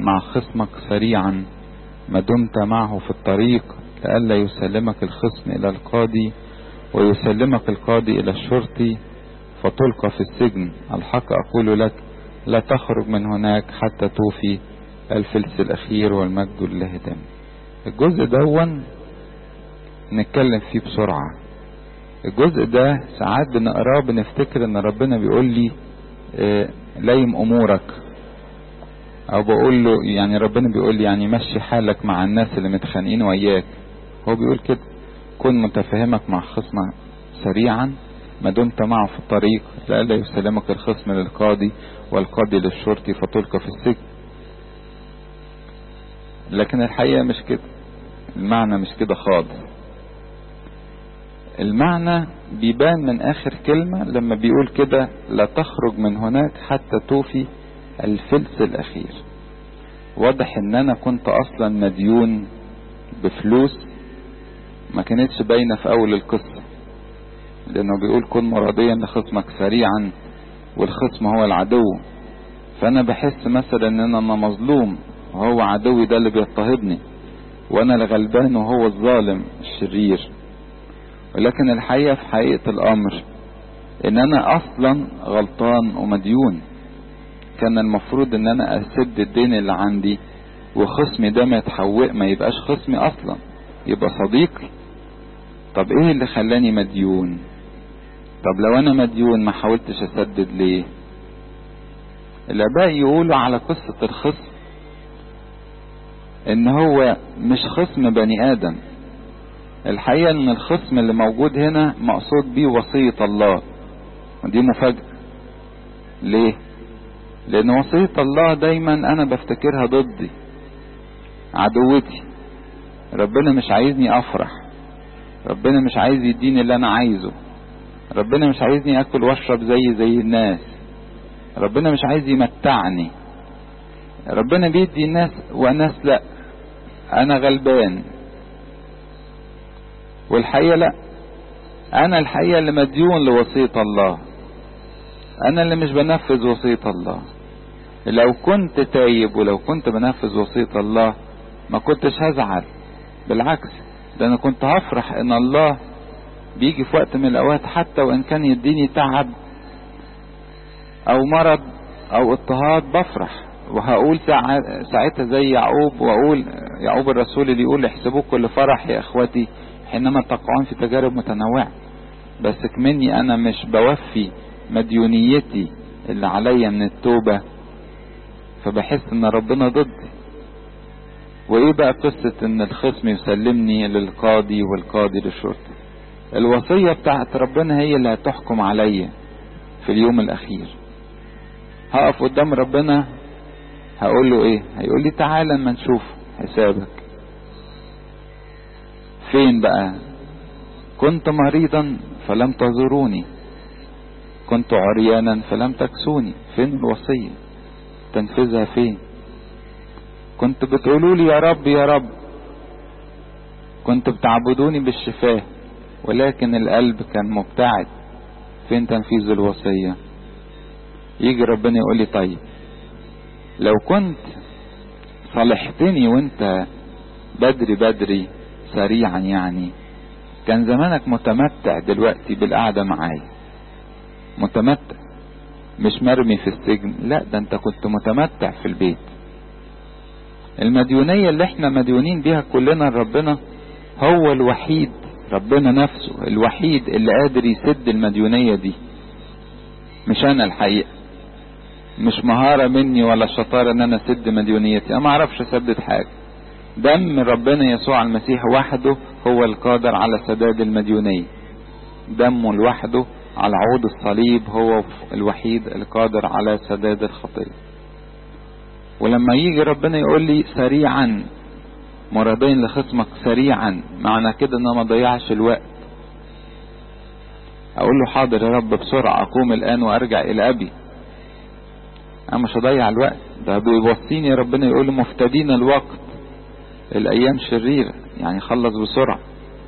مع خصمك سريعا ما دمت معه في الطريق لئلا يسلمك الخصم إلى القاضي ويسلمك القاضي إلى الشرطي فتلقى في السجن الحق أقول لك لا تخرج من هناك حتى توفي الفلس الأخير والمجد لله دام الجزء دون نتكلم فيه بسرعة الجزء ده ساعات بنقراه بنفتكر ان ربنا بيقول لي اه ليم امورك او بقول له يعني ربنا بيقول لي يعني مشي حالك مع الناس اللي متخانقين وياك هو بيقول كده كن متفهمك مع خصمك سريعا ما دمت معه في الطريق لئلا يسلمك الخصم للقاضي والقاضي للشرطي فتلقى في السجن لكن الحقيقة مش كده المعنى مش كده خالص المعنى بيبان من اخر كلمة لما بيقول كده لا تخرج من هناك حتى توفي الفلس الاخير واضح ان انا كنت اصلا مديون بفلوس ما كانتش باينة في اول القصة لانه بيقول كن مرضيا لخصمك سريعا والخصم هو العدو فانا بحس مثلا ان انا مظلوم وهو عدوي ده اللي بيضطهدني وانا الغلبان وهو الظالم الشرير ولكن الحقيقة في حقيقة الامر ان انا اصلا غلطان ومديون كان المفروض ان انا اسد الدين اللي عندي وخصمي ده ما يتحوق ما يبقاش خصمي اصلا يبقى صديقي طب ايه اللي خلاني مديون طب لو انا مديون ما حاولتش اسدد ليه الاباء يقولوا على قصة الخصم ان هو مش خصم بني ادم الحقيقة ان الخصم اللي موجود هنا مقصود بيه وصية الله ودي مفاجأة ليه لان وصية الله دايما انا بفتكرها ضدي عدوتي ربنا مش عايزني افرح ربنا مش عايز يديني اللي انا عايزه ربنا مش عايزني اكل واشرب زي زي الناس ربنا مش عايز يمتعني ربنا بيدي الناس وناس لا انا غلبان والحقيقة لا انا الحقيقة اللي مديون لوصية الله انا اللي مش بنفذ وصية الله لو كنت تايب ولو كنت بنفذ وصية الله ما كنتش هزعل بالعكس ده انا كنت هفرح ان الله بيجي في وقت من الاوقات حتى وان كان يديني تعب او مرض او اضطهاد بفرح وهقول ساعتها زي يعقوب واقول يعقوب الرسول اللي يقول احسبوه كل فرح يا اخوتي حينما تقعون في تجارب متنوعة بس كمني انا مش بوفي مديونيتي اللي عليا من التوبة فبحس ان ربنا ضدي وايه بقى قصة ان الخصم يسلمني للقاضي والقاضي للشرطة الوصية بتاعت ربنا هي اللي هتحكم عليا في اليوم الاخير هقف قدام ربنا هقول له ايه هيقول لي تعالى اما نشوف حسابك فين بقى كنت مريضا فلم تزوروني كنت عريانا فلم تكسوني فين الوصية تنفذها فين كنت بتقولوا لي يا رب يا رب كنت بتعبدوني بالشفاه ولكن القلب كان مبتعد فين تنفيذ الوصية يجي ربنا يقول لي طيب لو كنت صالحتني وانت بدري بدري سريعا يعني كان زمانك متمتع دلوقتي بالقعدة معايا متمتع مش مرمي في السجن لا ده انت كنت متمتع في البيت المديونية اللي احنا مديونين بيها كلنا لربنا هو الوحيد ربنا نفسه الوحيد اللي قادر يسد المديونية دي مش انا الحقيقة مش مهارة مني ولا شطارة ان انا اسد مديونيتي انا ما اعرفش اسدد حاجة دم ربنا يسوع المسيح وحده هو القادر على سداد المديونية دمه لوحده على عود الصليب هو الوحيد القادر على سداد الخطية ولما يجي ربنا يقول لي سريعا مرضين لخصمك سريعا معنى كده ان ما ضيعش الوقت اقول له حاضر يا رب بسرعة اقوم الان وارجع الى ابي انا مش هضيع الوقت ده بيوصيني ربنا يقول له مفتدين الوقت الايام شريرة يعني خلص بسرعة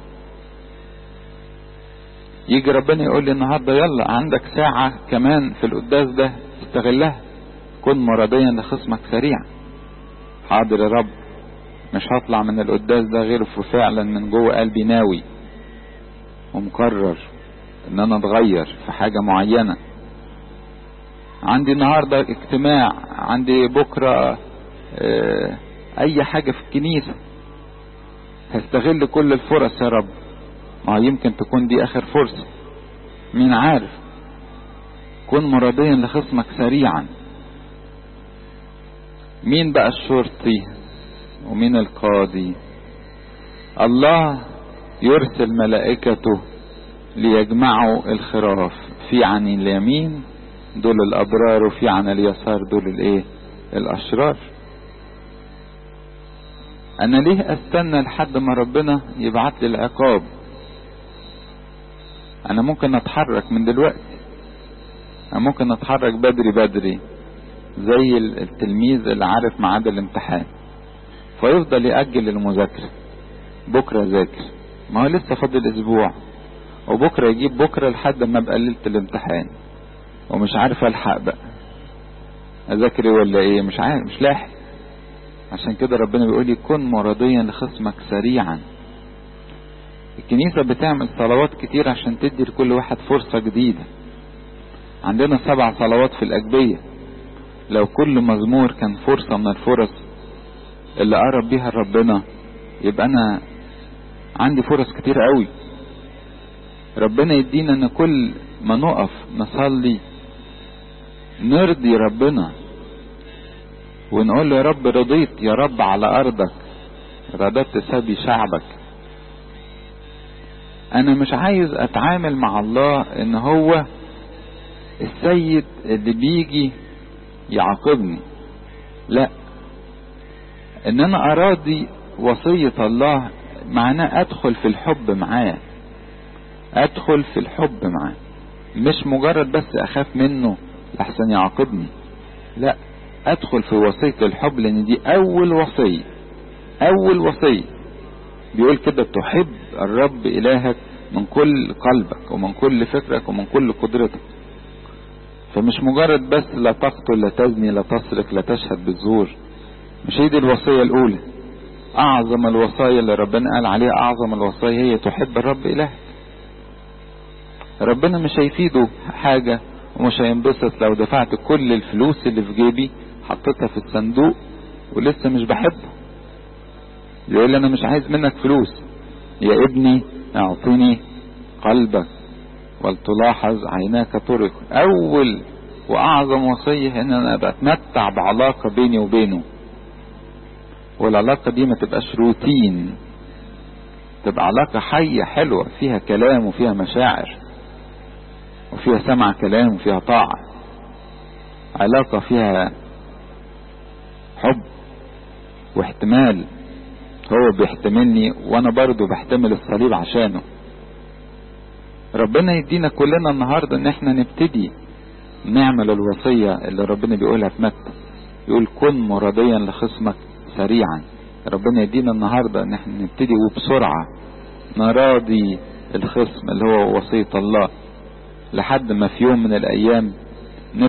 يجي ربنا يقول لي النهاردة يلا عندك ساعة كمان في القداس ده استغلها كن مرضيا لخصمك سريعا حاضر يا رب مش هطلع من القداس ده غير في فعلا من جوه قلبي ناوي ومقرر ان انا اتغير في حاجة معينة عندي النهاردة اجتماع عندي بكرة اه اي حاجة في الكنيسة هستغل كل الفرص يا رب ما يمكن تكون دي اخر فرصة مين عارف كن مرضيا لخصمك سريعا مين بقى الشرطي ومين القاضي الله يرسل ملائكته ليجمعوا الخراف في عن اليمين دول الابرار وفي عن اليسار دول الايه الاشرار انا ليه استنى لحد ما ربنا يبعت لي العقاب انا ممكن اتحرك من دلوقتي انا ممكن اتحرك بدري بدري زي التلميذ اللي عارف ميعاد الامتحان فيفضل يأجل المذاكرة بكرة ذاكر ما هو لسه فاضل اسبوع وبكرة يجيب بكرة لحد ما ابقى ليلة الامتحان ومش عارف الحق بقى اذاكر ايه ولا ايه مش عارف مش لاحق عشان كده ربنا بيقول لي كن مرضيا لخصمك سريعا الكنيسة بتعمل صلوات كتير عشان تدي لكل واحد فرصة جديدة عندنا سبع صلوات في الأجبية لو كل مزمور كان فرصة من الفرص اللي قرب بيها ربنا يبقى أنا عندي فرص كتير قوي ربنا يدينا ان كل ما نقف نصلي نرضي ربنا ونقول له يا رب رضيت يا رب على ارضك رددت سبي شعبك انا مش عايز اتعامل مع الله ان هو السيد اللي بيجي يعاقبني لا ان انا اراضي وصية الله معناه ادخل في الحب معاه ادخل في الحب معاه مش مجرد بس اخاف منه لحسن يعاقبني لا ادخل في وصية الحب لان دي اول وصية اول وصية بيقول كده تحب الرب الهك من كل قلبك ومن كل فكرك ومن كل قدرتك فمش مجرد بس لا تقتل لا تزني لا تسرق لا تشهد بالزور مش هي دي الوصية الاولى اعظم الوصايا اللي ربنا قال عليها اعظم الوصايا هي تحب الرب الهك ربنا مش هيفيده حاجة ومش هينبسط لو دفعت كل الفلوس اللي في جيبي حطيتها في الصندوق ولسه مش بحبه يقول لي انا مش عايز منك فلوس يا ابني اعطني قلبك ولتلاحظ عيناك طرق اول واعظم وصية ان انا بتمتع بعلاقة بيني وبينه والعلاقة دي ما تبقاش روتين تبقى علاقة حية حلوة فيها كلام وفيها مشاعر وفيها سمع كلام وفيها طاعة علاقة فيها حب واحتمال هو بيحتملني وانا برضو بحتمل الصليب عشانه ربنا يدينا كلنا النهاردة ان احنا نبتدي نعمل الوصية اللي ربنا بيقولها في متى يقول كن مرضيا لخصمك سريعا ربنا يدينا النهاردة ان احنا نبتدي وبسرعة نراضي الخصم اللي هو وصية الله لحد ما في يوم من الايام